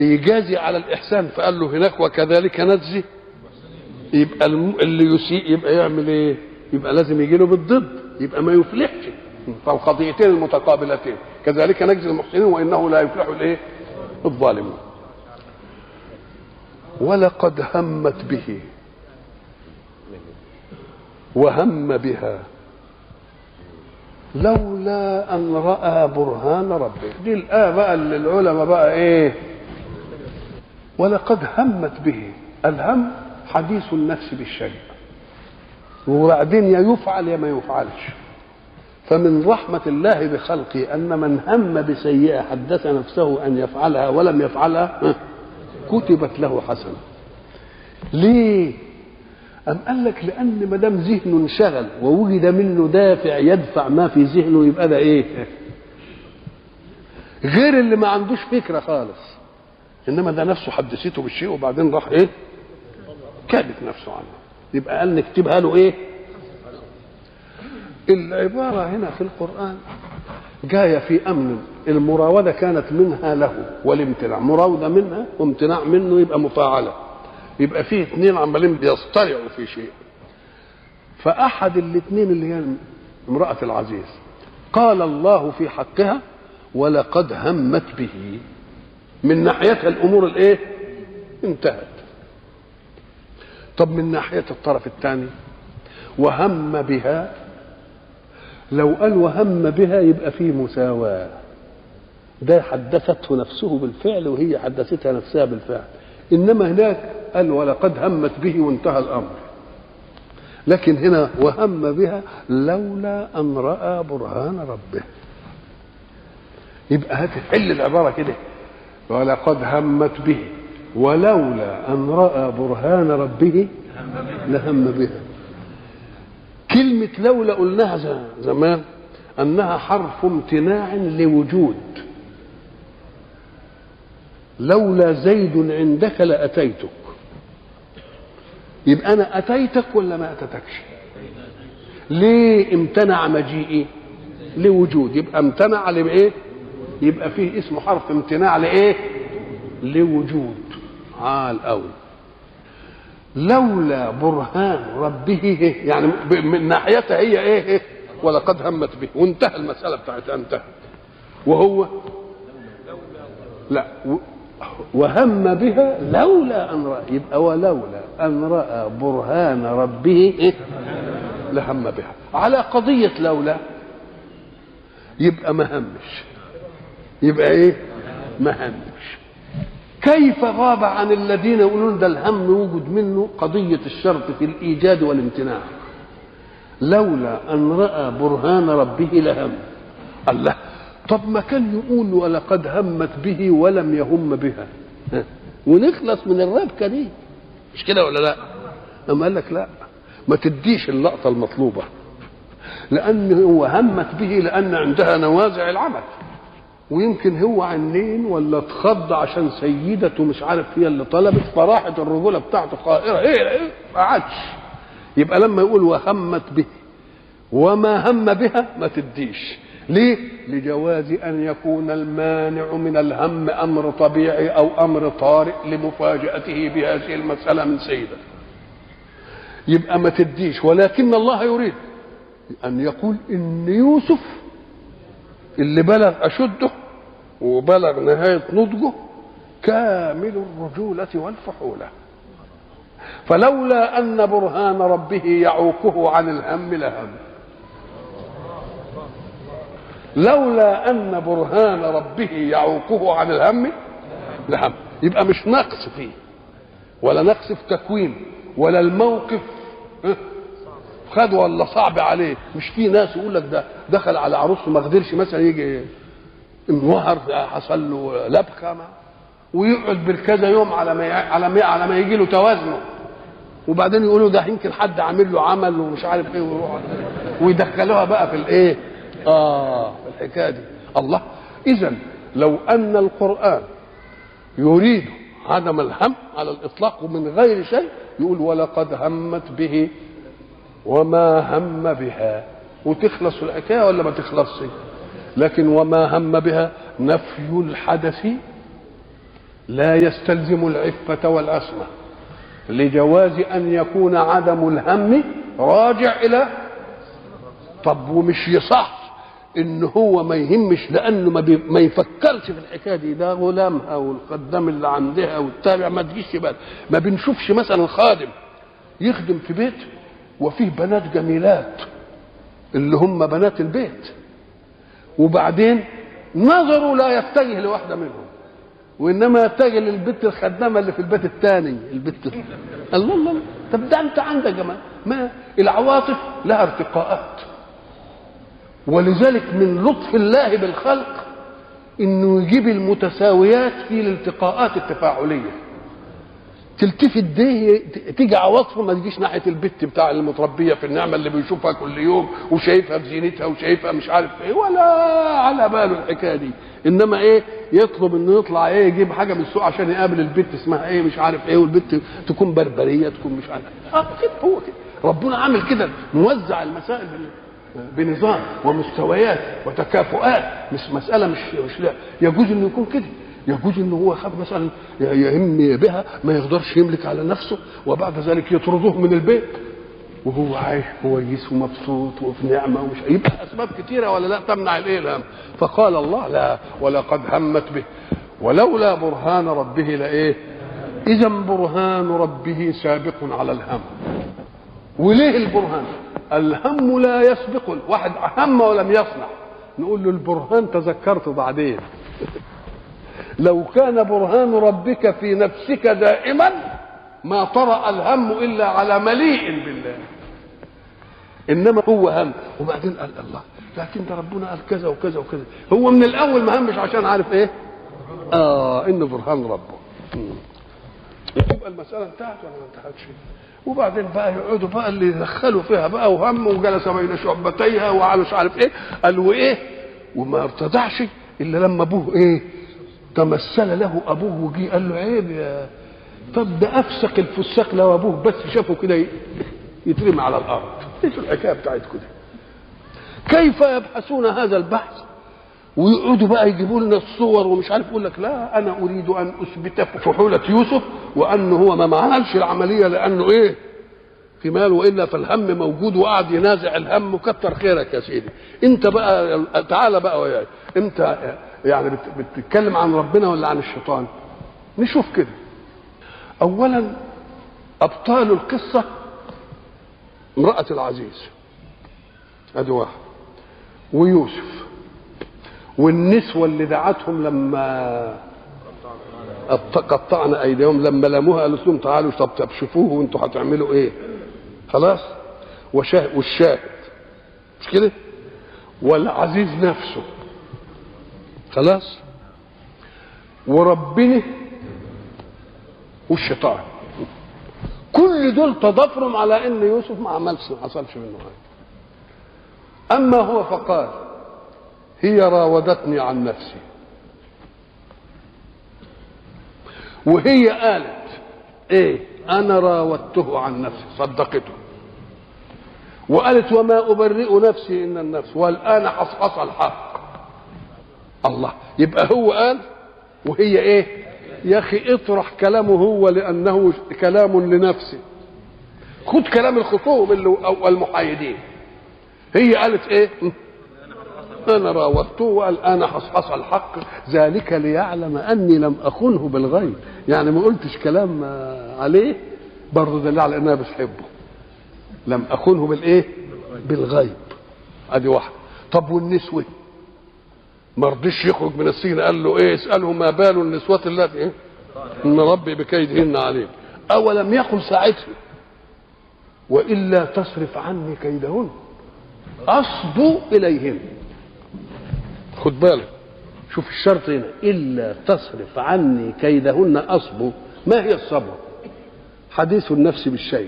يجازي على الإحسان فقال له هناك وكذلك نجزي يبقى الم- اللي يسيء يبقى يعمل ايه؟ يبقى لازم يجي له بالضد يبقى ما يفلحش فالقضيتين المتقابلتين كذلك نجزي المحسنين وانه لا يفلح الايه؟ الظالمون ولقد همت به وهم بها لولا ان راى برهان ربه دي الايه بقى اللي العلماء بقى ايه ولقد همت به الهم حديث النفس بالشيء وبعدين يا يفعل يا ما يفعلش فمن رحمة الله بخلقه أن من هم بسيئة حدث نفسه أن يفعلها ولم يفعلها ها، كتبت له حسنة ليه؟ أم قال لك لأن ما دام ذهنه انشغل ووجد منه دافع يدفع ما في ذهنه يبقى ده إيه؟ غير اللي ما عندوش فكرة خالص إنما ده نفسه حدثته بالشيء وبعدين راح إيه؟ كابت نفسه عنه يبقى قال نكتبها له إيه؟ العبارة هنا في القرآن جاية في أمن المراودة كانت منها له والامتناع مراودة منها وامتناع منه يبقى مفاعلة يبقى فيه اثنين عمالين بيصطرعوا في شيء فأحد الاثنين اللي هي امرأة العزيز قال الله في حقها ولقد همت به من ناحيتها الأمور الإيه انتهت طب من ناحية الطرف الثاني وهم بها لو قال وهم بها يبقى فيه مساواة ده حدثته نفسه بالفعل وهي حدثتها نفسها بالفعل إنما هناك قال ولقد همت به وانتهى الأمر لكن هنا وهم بها لولا أن رأى برهان ربه يبقى هتحل العبارة كده ولقد همت به ولولا أن رأى برهان ربه لهم بها كلمة لولا قلناها ز- زمان أنها حرف امتناع لوجود لولا زيد عندك لأتيتك يبقى أنا أتيتك ولا ما أتتكش ليه امتنع مجيئي لوجود يبقى امتنع لإيه يبقى فيه اسمه حرف امتناع لإيه لوجود عال قوي لولا برهان ربه يعني ب- من ناحيتها هي ايه إيه؟ ولقد همت به وانتهى المساله بتاعتها انتهى وهو لا و- وهم بها لولا ان راى يبقى ولولا ان راى برهان ربه إيه؟ لهم بها على قضيه لولا يبقى ما همش يبقى ايه ما همش كيف غاب عن الذين يقولون ده الهم يوجد منه قضية الشرط في الإيجاد والامتناع لولا أن رأى برهان ربه لهم الله طب ما كان يقول ولقد همت به ولم يهم بها ها؟ ونخلص من الربكة دي مش كده ولا لا أما قال لك لا ما تديش اللقطة المطلوبة لأن هو همت به لأن عندها نوازع العمل ويمكن هو عنين ولا اتخض عشان سيدته مش عارف هي اللي طلبت فراحت الرجوله بتاعته قائره ايه ايه ما عادش يبقى لما يقول وهمت به وما هم بها ما تديش ليه لجواز ان يكون المانع من الهم امر طبيعي او امر طارئ لمفاجاته بهذه المساله من سيده يبقى ما تديش ولكن الله يريد ان يقول ان يوسف اللي بلغ أشده وبلغ نهاية نضجه كامل الرجولة والفحولة فلولا أن برهان ربه يعوقه عن الهم لهم لولا أن برهان ربه يعوقه عن الهم لهم يبقى مش نقص فيه ولا نقص في تكوين ولا الموقف ها؟ خد ولا صعب عليه مش في ناس يقول لك ده دخل على عروسه ما قدرش مثلا يجي انوهر حصل له لبخه ما ويقعد بالكذا يوم على ما يع- على ما على ما يجي له توازنه وبعدين يقولوا ده يمكن حد عامل له عمل ومش عارف ايه ويروح ويدخلوها بقى في الايه؟ اه في الحكايه دي الله اذا لو ان القران يريد عدم الهم على الاطلاق ومن غير شيء يقول ولقد همت به وما هم بها وتخلص الحكايه ولا ما تخلصش لكن وما هم بها نفي الحدث لا يستلزم العفة والعصمة لجواز أن يكون عدم الهم راجع إلى طب ومش يصح ان هو ما يهمش لانه ما, بي ما يفكرش في الحكايه دي ده غلامها والخدام اللي عندها والتابع ما تجيش بال ما بنشوفش مثلا خادم يخدم في بيت وفيه بنات جميلات اللي هم بنات البيت وبعدين نظره لا يتجه لواحده منهم وانما يتجه للبت الخدامه اللي في البيت الثاني البت الله الله طب ده انت عندك جمال ما العواطف لها ارتقاءات ولذلك من لطف الله بالخلق انه يجيب المتساويات في الالتقاءات التفاعليه تلتفت دي تيجي عواطفه ما تجيش ناحيه البت بتاع المتربيه في النعمه اللي بيشوفها كل يوم وشايفها في زينتها وشايفها مش عارف ايه ولا على باله الحكايه دي انما ايه يطلب انه يطلع ايه يجيب حاجه من السوق عشان يقابل البت اسمها ايه مش عارف ايه والبت تكون بربريه تكون مش عارف اه كده هو كده ربنا عامل كده موزع المسائل بنظام ومستويات وتكافؤات مش مساله مش مش لا يجوز انه يكون كده يجوز انه هو خاف مثلا يهم بها ما يقدرش يملك على نفسه وبعد ذلك يطردوه من البيت وهو عايش كويس ومبسوط وفي نعمه ومش يبقى اسباب كثيره ولا لا تمنع الايه الهم فقال الله لا ولقد همت به ولولا برهان ربه لايه اذا برهان ربه سابق على الهم وليه البرهان الهم لا يسبق واحد هم ولم يصنع نقول له البرهان تذكرت بعدين لو كان برهان ربك في نفسك دائما ما طرأ الهم إلا على مليء بالله إنما هو هم وبعدين قال الله لكن ده ربنا قال كذا وكذا وكذا هو من الأول ما همش عشان عارف إيه آه إنه برهان ربه يبقى المسألة انتهت ولا ما انتهتش وبعدين بقى يقعدوا بقى اللي يدخلوا فيها بقى وهم وجلس بين شعبتيها وعلى مش عارف ايه قال وايه وما ارتدعش الا لما ابوه ايه تمثل له ابوه وجي قال له عيب يا طب ده افسق الفساق لو ابوه بس شافه كده يترمي على الارض ايش الحكايه بتاعتكم دي كيف يبحثون هذا البحث ويقعدوا بقى يجيبوا لنا الصور ومش عارف يقول لك لا انا اريد ان اثبت فحوله يوسف وانه هو ما عملش العمليه لانه ايه في مال والا فالهم موجود وقعد ينازع الهم وكتر خيرك يا سيدي انت بقى تعالى بقى وياي انت يعني بتتكلم عن ربنا ولا عن الشيطان نشوف كده اولا ابطال القصه امراه العزيز ادي واحد ويوسف والنسوة اللي دعتهم لما قطعنا ايديهم لما لموها قالت لهم تعالوا طب طب شوفوه وانتوا هتعملوا ايه خلاص وشاهد والشاهد مش كده والعزيز نفسه خلاص وربنا والشيطان كل دول تضافرهم على ان يوسف ما عملش ما حصلش منه حاجه اما هو فقال هي راودتني عن نفسي وهي قالت ايه انا راودته عن نفسي صدقته وقالت وما ابرئ نفسي ان النفس والان حصحص الحق الله يبقى هو قال وهي ايه يا اخي اطرح كلامه هو لانه كلام لنفسه خد كلام الخصوم اللي او المحايدين هي قالت ايه انا راودته وقال انا حصحص الحق ذلك ليعلم اني لم اخنه بالغيب يعني ما قلتش كلام عليه برضه دليل على انها بتحبه لم اخنه بالايه بالغيب ادي واحده طب والنسوه ما رضيش يخرج من السجن قال له ايه اساله ما بال النسوة التي ايه ان ربي بكيدهن عليم اولم يقل ساعتها والا تصرف عني كيدهن اصبو اليهن خد بالك شوف الشرط هنا الا تصرف عني كيدهن اصبو ما هي الصبر حديث النفس بالشيء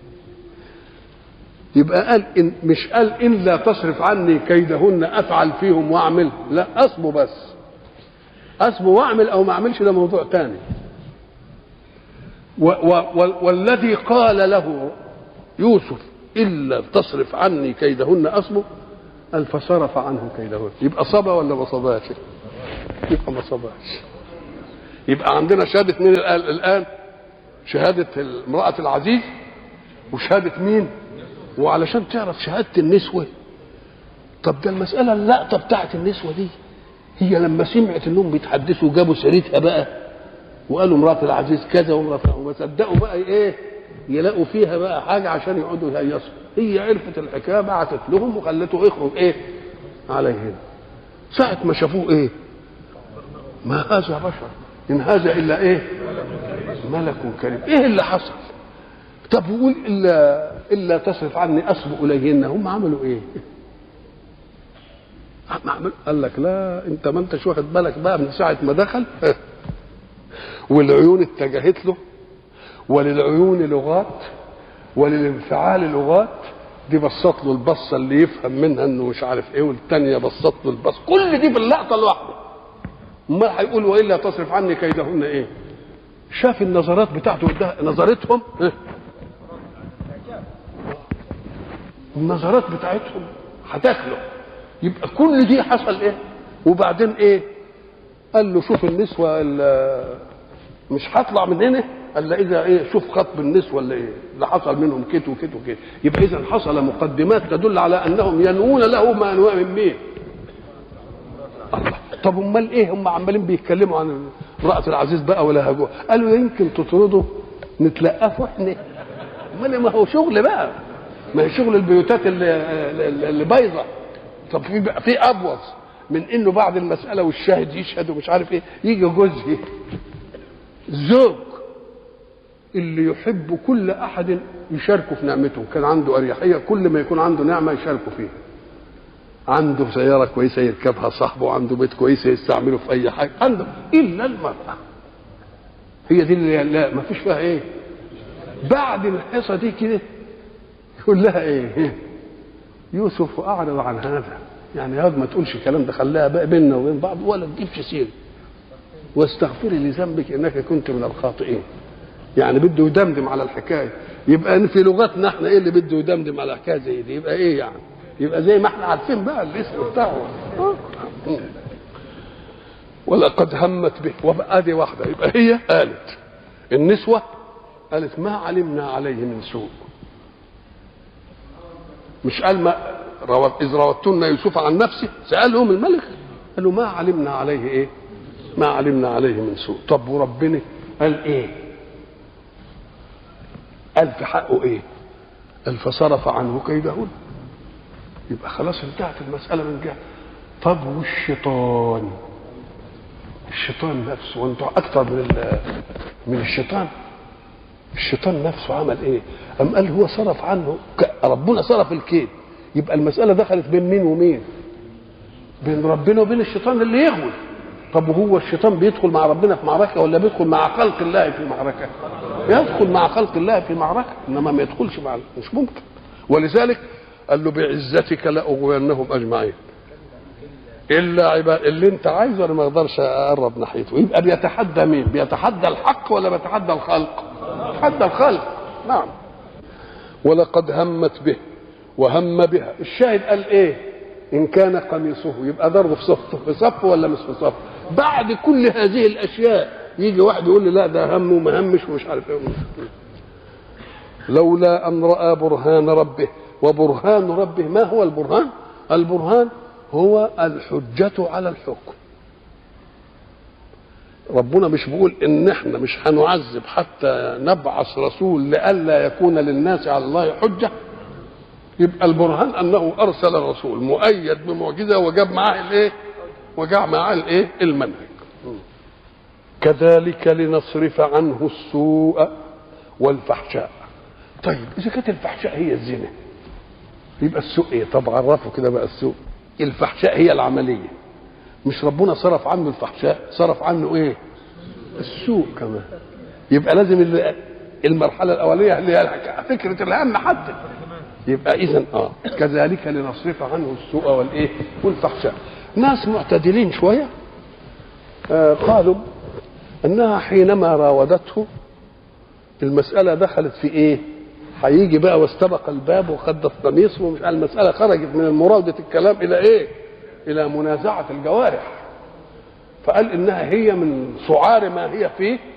يبقى قال إن مش قال ان لا تصرف عني كيدهن افعل فيهم واعمل لا اصبو بس اصبو واعمل او ما اعملش ده موضوع تاني و و والذي قال له يوسف الا تصرف عني كيدهن اصبو قال فصرف عنه كيدهن يبقى صبا ولا ما صباش يبقى ما صباش يبقى عندنا شهاده مين الان الان شهاده امراه العزيز وشهاده مين وعلشان تعرف شهاده النسوه طب ده المساله اللقطه بتاعت النسوه دي هي لما سمعت انهم بيتحدثوا جابوا سيرتها بقى وقالوا امراه العزيز كذا وامراه وما صدقوا بقى ايه يلاقوا فيها بقى حاجه عشان يقعدوا يهيصوا هي عرفت الحكايه بعتت لهم وخلته يخرج ايه عليهم ساعة ما شافوه ايه ما هذا بشر ان هذا الا ايه ملك كريم ايه اللي حصل طب يقول الا الا تصرف عني اسبق اليهن هم عملوا ايه عمل قال لك لا انت ما انتش واخد بالك بقى من ساعه ما دخل والعيون اتجهت له وللعيون لغات وللانفعال لغات دي بصت له البصه اللي يفهم منها انه مش عارف ايه والثانيه بصت له البص كل دي في اللقطه الواحده امال هيقول والا تصرف عني كيدهن ايه شاف النظرات بتاعته ده نظرتهم إيه؟ النظرات بتاعتهم هتاكله يبقى كل دي حصل ايه وبعدين ايه قال له شوف النسوه مش هطلع من هنا الا اذا ايه شوف خطب النسوه اللي ايه اللي حصل منهم كت وكت وكت يبقى اذا حصل مقدمات تدل على انهم ينوون له ما ينوى من مين الله طب امال ايه هم عمالين بيتكلموا عن امراه العزيز بقى ولا هجوه قالوا يمكن تطردوا نتلقفوا احنا امال ما هو شغل بقى ما هي شغل البيوتات اللي اللي بايظه طب في بقى في ابوظ من انه بعد المساله والشاهد يشهد ومش عارف ايه يجي جوزه زوج اللي يحب كل احد يشاركه في نعمته كان عنده اريحيه كل ما يكون عنده نعمه يشاركه فيها عنده سيارة كويسة يركبها صاحبه عنده بيت كويس يستعمله في أي حاجة عنده إلا المرأة هي دي اللي لا ما فيش فيها إيه بعد الحصة دي كده يقول لها إيه يوسف أعرض عن هذا يعني هذا ما تقولش الكلام ده خلاها بقى بيننا وبين بعض ولا تجيبش سيرة واستغفري لذنبك انك كنت من الخاطئين يعني بده يدمدم على الحكايه يبقى في لغتنا احنا ايه اللي بده يدمدم على حكايه زي دي يبقى ايه يعني يبقى زي ما احنا عارفين بقى الاسم بتاعه ولقد همت به وبقى دي واحده يبقى هي قالت النسوه قالت ما علمنا عليه من سوء مش قال ما روت اذ راوتن يوسف عن نفسه سالهم الملك قالوا ما علمنا عليه ايه ما علمنا عليه من سوء طب وربنا قال ايه قال في حقه ايه قال فصرف عنه كيدهن يبقى خلاص انتهت المسألة من جهة طب والشيطان الشيطان نفسه وانتوا أكثر من من الشيطان الشيطان نفسه عمل ايه؟ أم قال هو صرف عنه ربنا صرف الكيد يبقى المسألة دخلت بين مين ومين؟ بين ربنا وبين الشيطان اللي يغوي طب وهو الشيطان بيدخل مع ربنا في معركة ولا بيدخل مع خلق الله في معركة؟ يدخل مع خلق الله في معركة إنما ما يدخلش مع مش ممكن ولذلك قال له بعزتك لاغوينهم اجمعين الا عباد اللي انت عايزه انا ما اقدرش اقرب ناحيته يبقى بيتحدى مين بيتحدى الحق ولا بيتحدى الخلق بيتحدى الخلق نعم ولقد همت به وهم بها الشاهد قال ايه ان كان قميصه يبقى ضربه في صف في صف ولا مش في صف بعد كل هذه الاشياء يجي واحد يقول لي لا ده هم وما همش ومش عارف ايه لولا ان راى برهان ربه وبرهان ربه ما هو البرهان البرهان هو الحجة على الحكم ربنا مش بيقول ان احنا مش هنعذب حتى نبعث رسول لئلا يكون للناس على الله حجة يبقى البرهان انه ارسل الرسول مؤيد بمعجزة وجاب معاه الايه وجاب معاه الايه المنهج كذلك لنصرف عنه السوء والفحشاء طيب اذا كانت الفحشاء هي الزنا يبقى السوء ايه طب عرفوا كده بقى السوء الفحشاء هي العمليه مش ربنا صرف عنه الفحشاء صرف عنه ايه السوء كمان يبقى لازم المرحله الاوليه اللي هي فكره الهم حتى يبقى اذا اه كذلك لنصرف عنه السوء والايه والفحشاء ناس معتدلين شويه آه قالوا انها حينما راودته المساله دخلت في ايه هيجي بقى واستبق الباب وخد القميص ومش المساله خرجت من مراوده الكلام الى ايه؟ الى منازعه الجوارح فقال انها هي من سعار ما هي فيه